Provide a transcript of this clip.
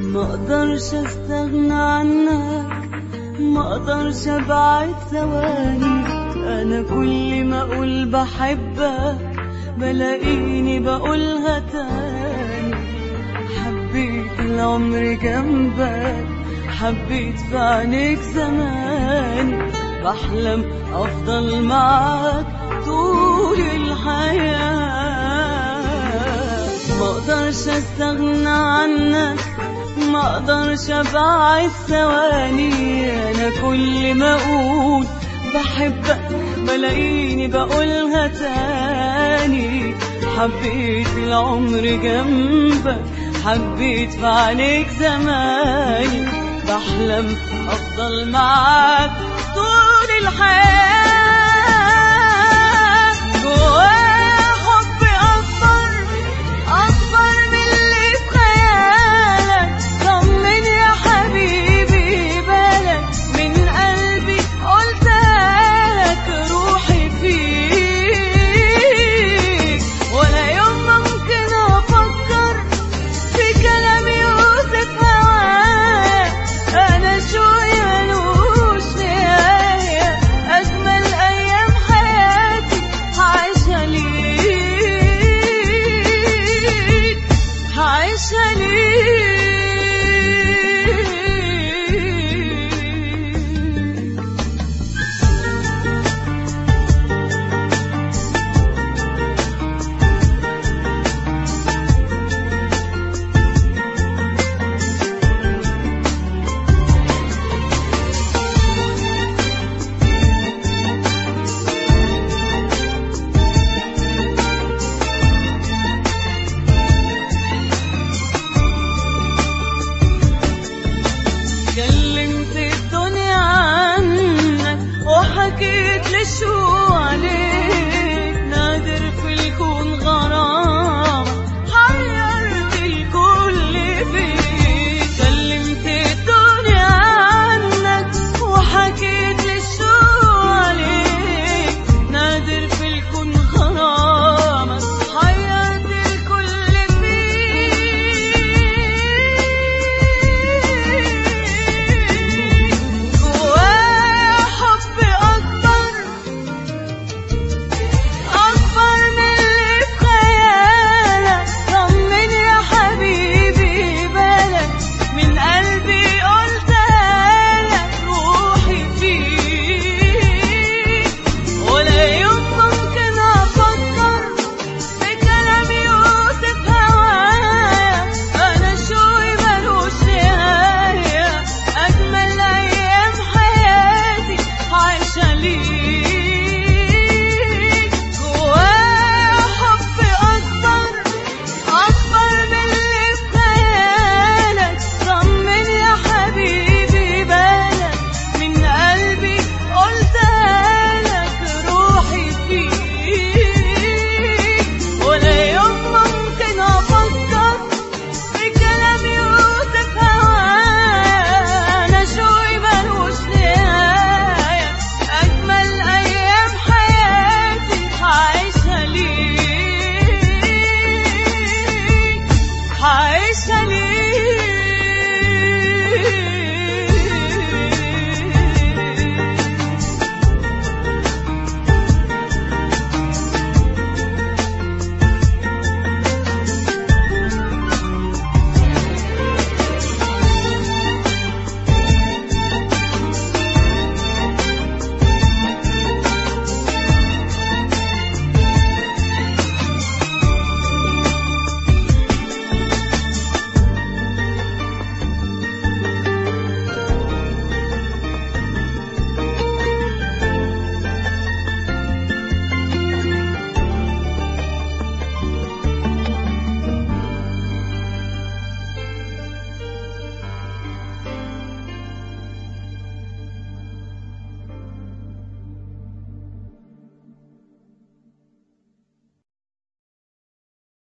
ما اقدرش استغنى عنك ما اقدرش ابعد ثواني انا كل ما اقول بحبك بلاقيني بقولها تاني حبيت العمر جنبك حبيت في عينيك زماني بحلم افضل معاك طول الحياة ما اقدرش استغنى عنك ما اقدرش ابعد ثواني انا كل ما اقول بحبك بلاقيني بقولها تاني حبيت العمر جنبك حبيت في عينيك زماني بحلم افضل معاك طول الحياة جوايا حب اكبر اكبر من اللي في خيالك طمن يا حبيبي بالك من قلبي قلتلك روحي فيك ولا يوم ممكن افكر في كلام يوصف هواك انا شوية ملوش نهاية اجمل ايام حياتي هعيشها ليك هعيشها ليك كلمت الدنيا عنك وحكيت للشوق